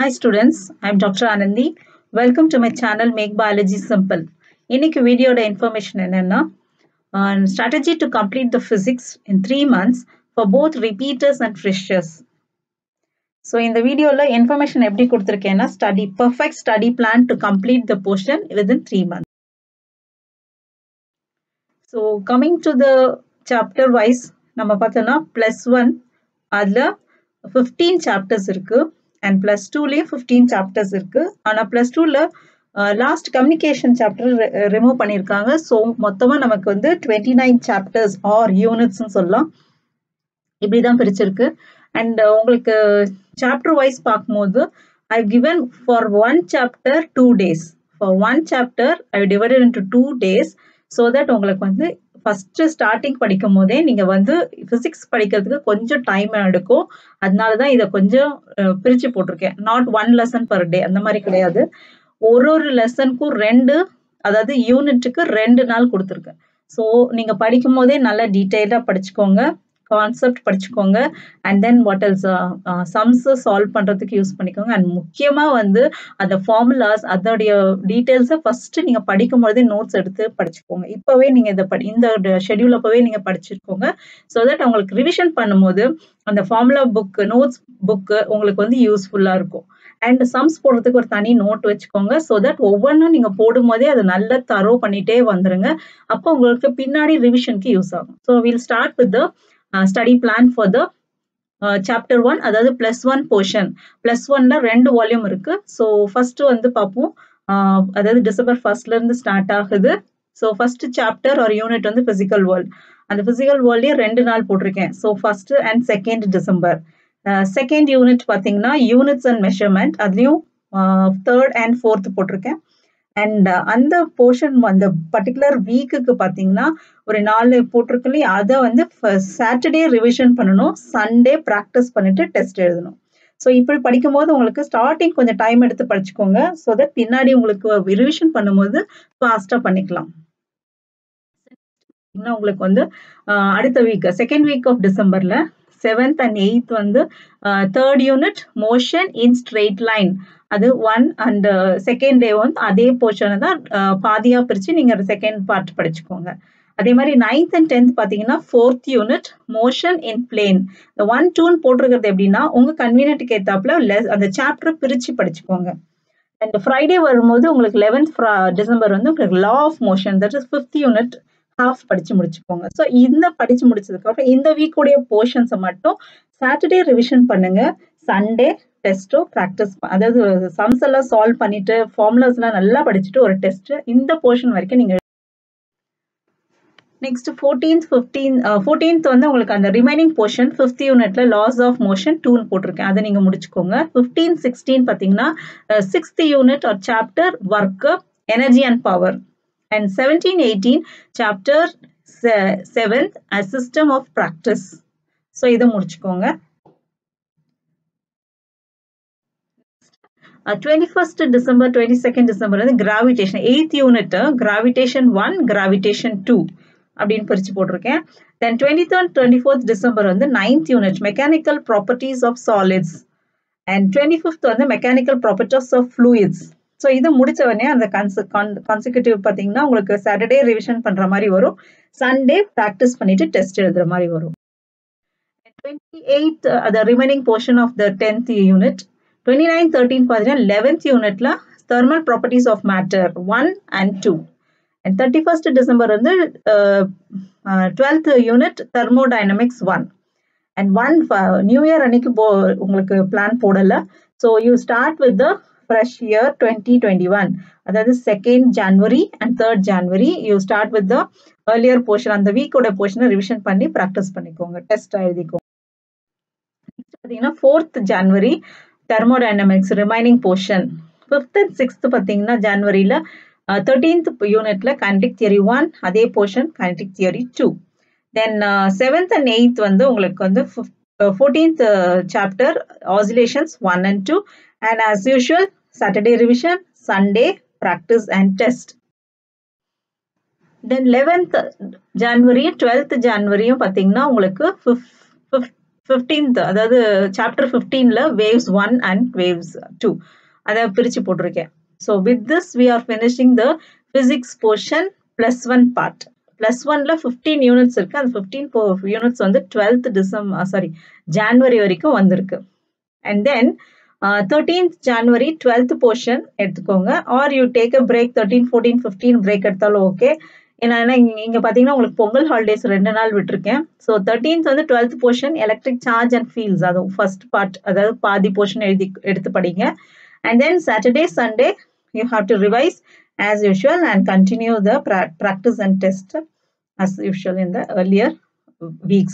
Hi students, I'm Dr. Anandi. Welcome to my channel Make Biology Simple. இன்னைக்கு வீடியோட information என்னன்னா strategy to complete the physics in three months for both repeaters and freshers. So இந்த வீடியோவில் information எப்படி கொடுத்துருக்கேன்னா study perfect study plan to complete the portion within three months so coming to the chapter wise நம்ம பார்த்தோம்னா plus one அதில் fifteen chapters இருக்குது and plus டூலேயும் fifteen chapters இருக்குது ஆனால் ப்ளஸ் டூவில் லாஸ்ட் கம்யூனிகேஷன் சாப்டர் ரிமூவ் பண்ணியிருக்காங்க ஸோ மொத்தமாக நமக்கு வந்து டுவெண்ட்டி நைன் சாப்டர்ஸ் ஆர் யூனிட்ஸ்னு சொல்லலாம் இப்படி தான் பிரிச்சிருக்கு அண்ட் உங்களுக்கு சாப்டர் வைஸ் பார்க்கும்போது I given for one chapter two days for one chapter I divided into two days so that உங்களுக்கு வந்து ஃபஸ்ட்டு ஸ்டார்டிங் படிக்கும் போதே நீங்கள் வந்து ஃபிசிக்ஸ் படிக்கிறதுக்கு கொஞ்சம் டைம் எடுக்கும் அதனால தான் இதை கொஞ்சம் பிரித்து போட்டிருக்கேன் not one lesson per day அந்த மாதிரி கிடையாது ஒரு ஒரு லெசனுக்கும் ரெண்டு அதாவது யூனிட்டுக்கு ரெண்டு நாள் கொடுத்துருக்கேன் ஸோ நீங்கள் படிக்கும் போதே நல்லா டீட்டெயிலாக படிச்சுக்கோங்க கான்செப்ட் படிச்சுக்கோங்க and then what else sums solve பண்ணுறதுக்கு யூஸ் பண்ணிக்கோங்க அண்ட் முக்கியமாக வந்து அந்த ஃபார்முலாஸ் அதோடைய டீட்டெயில்ஸை ஃபஸ்ட்டு நீங்கள் படிக்கும் பொழுதே நோட்ஸ் எடுத்து படிச்சுக்கோங்க இப்போவே நீங்கள் இதை படி இந்த ஷெடியூல் அப்போவே நீங்கள் படிச்சிருக்கோங்க ஸோ தட் உங்களுக்கு ரிவிஷன் பண்ணும்போது அந்த ஃபார்முலா புக்கு நோட்ஸ் புக்கு உங்களுக்கு வந்து யூஸ்ஃபுல்லாக இருக்கும் அண்ட் சம்ஸ் போடுறதுக்கு ஒரு தனி நோட் வச்சுக்கோங்க ஸோ தட் ஒவ்வொன்றும் நீங்கள் போடும் போதே அதை நல்லா தரோ பண்ணிட்டே வந்துருங்க அப்போ உங்களுக்கு பின்னாடி ரிவிஷனுக்கு யூஸ் ஆகும் so will start with the study plan for the chapter one அதாவது பிளஸ் ஒன் போர்ஷன் பிளஸ் ஒன்ல ரெண்டு வால்யூம் இருக்கு ஸோ ஃபர்ஸ்ட் வந்து பார்ப்போம் அதாவது டிசம்பர் ஃபர்ஸ்ட்ல இருந்து ஸ்டார்ட் ஆகுது ஸோ ஃபர்ஸ்ட் சாப்டர் ஒரு யூனிட் வந்து பிசிக்கல் வேர்ல்ட் அந்த பிசிக்கல் வேர்ல்ட்லயே ரெண்டு நாள் போட்டிருக்கேன் so first and second December second unit பார்த்தீங்கன்னா யூனிட்ஸ் அண்ட் மெஷர்மெண்ட் அதுலேயும் தேர்ட் அண்ட் ஃபோர்த் போட்டிருக்கேன் அண்ட் அந்த போர்ஷன் அந்த பர்டிகுலர் வீக்குக்கு பார்த்தீங்கன்னா ஒரு நாலு போட்டிருக்கு இல்லையா அதை வந்து சாட்டர்டே ரிவிஷன் பண்ணணும் சண்டே ப்ராக்டிஸ் பண்ணிட்டு டெஸ்ட் எழுதணும் ஸோ இப்படி படிக்கும்போது உங்களுக்கு ஸ்டார்டிங் கொஞ்சம் டைம் எடுத்து படிச்சுக்கோங்க ஸோ தட் பின்னாடி உங்களுக்கு ரிவிஷன் பண்ணும்போது ஃபாஸ்ட்டாக பண்ணிக்கலாம் உங்களுக்கு வந்து அடுத்த வீக் செகண்ட் வீக் ஆஃப் டிசம்பர்ல செவன்த் அண்ட் எயித் வந்து third unit motion in straight line அது ஒன் அண்ட் செகண்ட் டே வந்து அதே போர்ஷனை தான் பாதியாக பிரித்து நீங்கள் செகண்ட் பார்ட் படிச்சுக்கோங்க அதே மாதிரி நைன்த் அண்ட் டென்த் பார்த்தீங்கன்னா fourth unit motion in plane இந்த ஒன் டூன்னு போட்டிருக்கிறது எப்படின்னா உங்கள் கன்வீனியன்ட்டுக்கு ஏற்றாப்புல அந்த சாப்டரை பிரித்து படிச்சுக்கோங்க அண்ட் ஃப்ரைடே வரும்போது உங்களுக்கு லெவன்த் டிசம்பர் வந்து உங்களுக்கு law of motion that is fifth unit half படிச்சு முடிச்சுக்கோங்க ஸோ இந்த படிச்சு முடிச்சதுக்கு அப்புறம் இந்த வீக்குடைய போர்ஷன்ஸை மட்டும் சாட்டர்டே ரிவிஷன் பண்ணுங்க சண்டே டெஸ்ட்டோ ப்ராக்டிஸ் அதாவது சம்ஸ் எல்லாம் சால்வ் பண்ணிட்டு ஃபார்முலாஸ் எல்லாம் நல்லா படிச்சுட்டு ஒரு டெஸ்ட் இந்த போர்ஷன் வரைக்கும் நீங்க நெக்ஸ்ட் ஃபோர்டீன்த் ஃபிஃப்டீன் ஃபோர்டீன்த் வந்து உங்களுக்கு அந்த ரிமைனிங் போர்ஷன் ஃபிஃப்த் யூனிட்ல லாஸ் ஆஃப் மோஷன் டூன்னு போட்டிருக்கேன் அதை நீங்க முடிச்சுக்கோங்க ஃபிஃப்டீன் சிக்ஸ்டீன் பார்த்தீங்கன்னா sixth unit or chapter work energy and power and 17 18 chapter 7th a system of practice so இதை முடிச்சுக்கோங்க twenty first December twenty second December வந்து gravitation eighth unit gravitation one gravitation two அப்படின்னு பிரித்து போட்டிருக்கேன் then twenty third twenty fourth December வந்து ninth unit mechanical properties of solids and twenty fifth வந்து mechanical properties of fluids so இது முடிச்ச உடனே அந்த கன்ச கான்சிக்யூட்டிவ் பார்த்தீங்கன்னா உங்களுக்கு சாட்டர்டே ரிவிஷன் பண்ணுற மாதிரி வரும் சண்டே ப்ராக்டிஸ் பண்ணிட்டு டெஸ்ட் எழுதுற மாதிரி வரும் டுவெண்ட்டி எயித் அது remaining portion of the tenth unit twenty nine thirtieth பார்த்தீங்கன்னா லெவன்த் யூனிட்ல thermal properties of matter one and two and thirty first December வந்து twelfth unit thermodynamics one and on new year அன்னைக்கு போ உங்களுக்கு plan போடலை so you start with the fresh year 2021 அதாவது second January and third January you start with the earlier portion அந்த வீக்கோட போர்ஷனை revision பண்ணி ப்ராக்டிஸ் பண்ணிக்கோங்க டெஸ்ட் எழுதிக்கோங்க பார்த்தீங்கன்னா fourth January thermodynamics remaining portion fifth and sixth பார்த்தீங்கன்னா ஜான்வரியில் தேர்ட்டீன்த் யூனிட்ல கைனடிக் தியரி ஒன் அதே portion kinetic theory two then seventh and eighth வந்து உங்களுக்கு வந்து fourteenth chapter oscillations one and two and as usual Saturday revision Sunday practice and test then eleventh January twelfth ஜான்வரியும் பார்த்தீங்கன்னா உங்களுக்கு fifteenth அதாவது chapter ஃபிஃப்டீனில் waves one and waves two அதை பிரித்து போட்டிருக்கேன் so with this we R finishing the physics portion plus one part plus ஒன்ல fifteen units இருக்கு அந்த ஃபிஃப்டீன் யூனிட்ஸ் வந்து டுவெல்த் டிசம்பர் சாரி ஜான்வரி வரைக்கும் வந்திருக்கு and then thirteenth January twelfth portion எடுத்துக்கோங்க or you take a break thirteen fourteen fifteen break எடுத்தாலும் okay ஏன்னா இங்கே பார்த்தீங்கன்னா உங்களுக்கு பொங்கல் ஹாலிடேஸ் ரெண்டு நாள் விட்டுருக்கேன் ஸோ தேர்ட்டீன்த் வந்து twelfth portion electric charge and fields அது ஃபர்ஸ்ட் பார்ட் அதாவது பாதி போர்ஷன் எழுதி எடுத்து படிங்க and then Saturday Sunday you have to revise as usual and continue the pra practice and test as usual in the earlier weeks.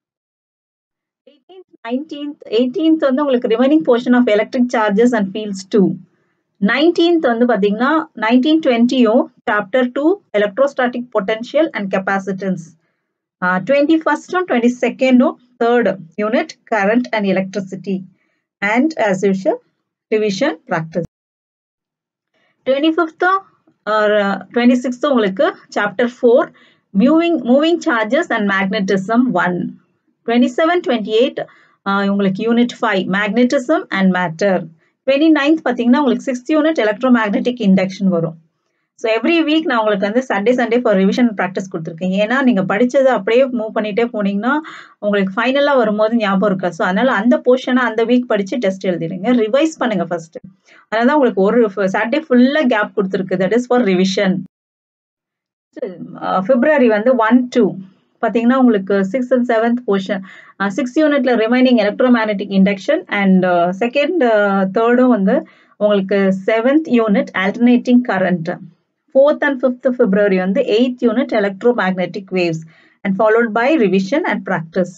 18th, 19th, 18th வந்து உங்களுக்கு remaining portion of electric charges and fields two nineteenth வந்து பார்த்தீங்கன்னா nineteen டுவெண்ட்டியும் chapter two electrostatic potential and capacitance twenty ஃபர்ஸ்டும் twenty செகண்டும் third unit current and electricity and as usual division practice twenty ஃபிஃப்த்தும் twenty சிக்ஸ்த்தும் உங்களுக்கு chapter four moving moving charges and magnetism one twenty seven twenty eight உங்களுக்கு unit five magnetism and matter twenty ninth பார்த்தீங்கன்னா உங்களுக்கு sixth unit electromagnetic induction வரும் so every week நான் உங்களுக்கு வந்து Sunday Sunday for revision practice கொடுத்துருக்கேன் ஏன்னா நீங்கள் படித்ததை அப்படியே மூவ் பண்ணிகிட்டே போனீங்கன்னா உங்களுக்கு ஃபைனலாக வரும்போது ஞாபகம் இருக்கா ஸோ அதனால் அந்த போர்ஷனை அந்த வீக் படித்து டெஸ்ட் எழுதிடுங்க ரிவைஸ் பண்ணுங்கள் ஃபஸ்ட்டு அதனால தான் உங்களுக்கு ஒரு சாட்டர்டே ஃபுல்லாக கேப் கொடுத்துருக்கு that is for revision February வந்து ஒன் டூ பார்த்தீங்கன்னா உங்களுக்கு six and seventh portion six யூனிட்ல remaining electromagnetic induction and second தேர்டும் வந்து உங்களுக்கு seventh unit alternating current fourth and fifth February வந்து eighth unit electromagnetic waves and followed by revision and practice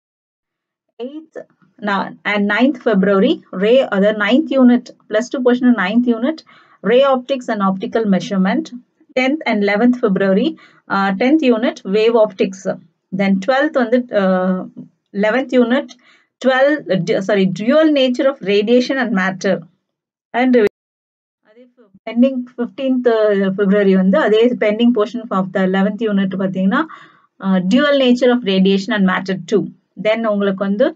eighth and ninth February ray அதாவது ninth unit plus two portion ninth unit ray optics and optical measurement 10th and 11th February, uh, 10th unit wave optics. Then 12th on the uh, 11th unit, 12 uh, sorry dual nature of radiation and matter. And pending 15th February வந்து அதே pending portion of the 11th unit பார்த்தீங்கன்னா dual nature of radiation and matter 2. Then உங்களுக்கு வந்து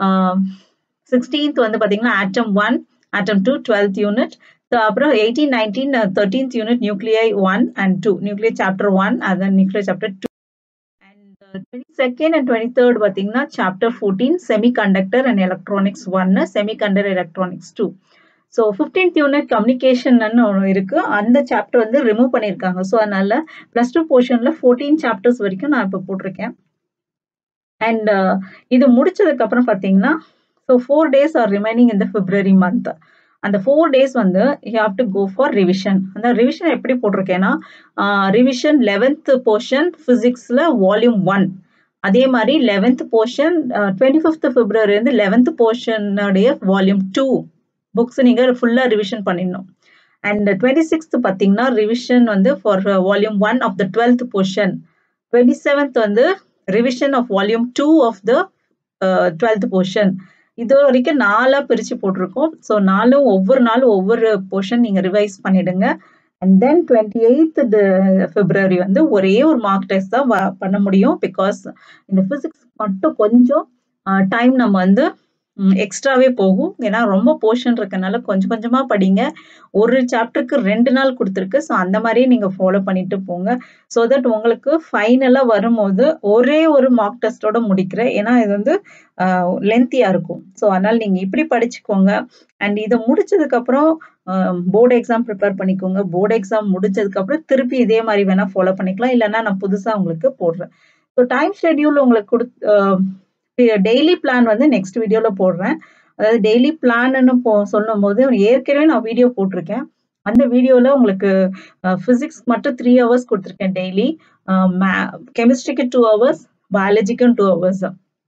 16th வந்து பார்த்தீங்கன்னா atom 1, atom 2, 12th unit. So அப்புறம் eighteen nineteen thirteenth unit nuclei one and two nuclear chapter one அதான் nuclear chapter two and twenty second and twenty third பார்த்தீங்கன்னா chapter fourteen semiconductor and electronics ஒன்னு semiconductor electronics two so fifteenth unit communication ஒன்று இருக்கு அந்த chapter வந்து remove பண்ணியிருக்காங்க so அதனால plus two போர்ஷனில் ஃபோர்டீன் சாப்டர்ஸ் வரைக்கும் நான் இப்போ போட்டிருக்கேன் அண்ட் இது முடிச்சதுக்கு அப்புறம் பார்த்தீங்கன்னா so four days R remaining இந்த பிப்ரவரி மந்த் அந்த ஃபோர் டேஸ் வந்து you have to go for revision அந்த ரிவிஷன் எப்படி போட்டிருக்கேன்னா ரிவிஷன் லெவன்த் போர்ஷன் ஃபிசிக்ஸில் வால்யூம் ஒன் அதே மாதிரி eleventh portion twenty fifth February வந்து லெவன்த் போர்ஷனுடைய வால்யூம் டூ புக்ஸ் நீங்கள் ஃபுல்லாக ரிவிஷன் பண்ணிடணும் அண்ட் டுவெண்ட்டி சிக்ஸ்த் பார்த்தீங்கன்னா ரிவிஷன் வந்து for volume one of the twelfth portion twenty seventh வந்து revision of volume two of the twelfth portion இது வரைக்கும் நாலாக பிரித்து போட்டிருக்கோம் ஸோ நாலும் ஒவ்வொரு நாளும் ஒவ்வொரு போர்ஷன் நீங்கள் ரிவைஸ் பண்ணிடுங்க and then twenty eighth February வந்து ஒரே ஒரு மார்க் டெஸ்ட் தான் பண்ண முடியும் பிகாஸ் இந்த ஃபிசிக்ஸ் மட்டும் கொஞ்சம் டைம் நம்ம வந்து எக்ஸ்ட்ராவே போகும் ஏன்னா ரொம்ப போர்ஷன் இருக்கனால கொஞ்சம் கொஞ்சமாக படிங்க ஒரு சாப்டருக்கு ரெண்டு நாள் கொடுத்துருக்கு ஸோ அந்த மாதிரியே நீங்கள் ஃபாலோ பண்ணிட்டு போங்க ஸோ தட் உங்களுக்கு ஃபைனலாக வரும்போது ஒரே ஒரு மார்க் டெஸ்ட்டோட முடிக்கிறேன் ஏன்னா இது வந்து லென்த்தியாக இருக்கும் ஸோ அதனால் நீங்கள் இப்படி படிச்சுக்கோங்க அண்ட் இதை முடிச்சதுக்கப்புறம் போர்டு எக்ஸாம் ப்ரிப்பேர் பண்ணிக்கோங்க போர்டு எக்ஸாம் முடிச்சதுக்கப்புறம் திருப்பி இதே மாதிரி வேணால் ஃபாலோ பண்ணிக்கலாம் இல்லைன்னா நான் புதுசாக உங்களுக்கு போடுறேன் ஸோ டைம் ஷெட்யூல் உங்களுக்கு கொடு டெய்லி பிளான் வந்து நெக்ஸ்ட் வீடியோவில் போடுறேன் அதாவது டெய்லி பிளான்னு போ சொல்லும் போது ஏற்கனவே நான் வீடியோ போட்டிருக்கேன் அந்த வீடியோவில் உங்களுக்கு ஃபிசிக்ஸ் மட்டும் த்ரீ ஹவர்ஸ் கொடுத்துருக்கேன் டெய்லி கெமிஸ்ட்ரிக்கு டூ ஹவர்ஸ் பயாலஜிக்கும் டூ ஹவர்ஸ்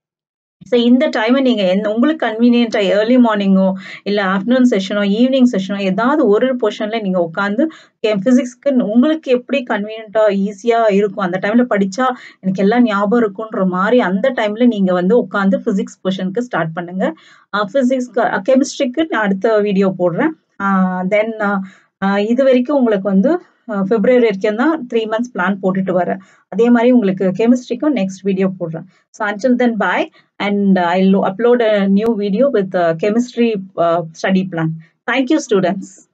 ஸோ இந்த டைமை நீங்கள் எந்த உங்களுக்கு கன்வீனியண்ட்டாக ஏர்லி மார்னிங்கோ இல்லை ஆஃப்டர்நூன் செஷனோ ஈவினிங் செஷனோ ஏதாவது ஒரு போர்ஷனில் நீங்கள் உட்காந்து ஃபிசிக்ஸ்க்கு உங்களுக்கு எப்படி கன்வீனியண்ட்டாக ஈஸியாக இருக்கும் அந்த டைமில் படித்தா எனக்கு எல்லாம் ஞாபகம் இருக்குன்ற மாதிரி அந்த டைமில் நீங்கள் வந்து உட்காந்து ஃபிசிக்ஸ் போர்ஷனுக்கு ஸ்டார்ட் பண்ணுங்கள் ஃபிசிக்ஸ்க்கு கெமிஸ்ட்ரிக்கு நான் அடுத்த வீடியோ போடுறேன் தென் இது வரைக்கும் உங்களுக்கு வந்து பிப்ரவரி வரைக்கும் தான் த்ரீ மந்த்ஸ் பிளான் போட்டுட்டு வரேன் அதே மாதிரி உங்களுக்கு கெமிஸ்ட்ரிக்கும் நெக்ஸ்ட் வீடியோ போடுறேன் so until then bye and I upload a new video with chemistry study plan thank you students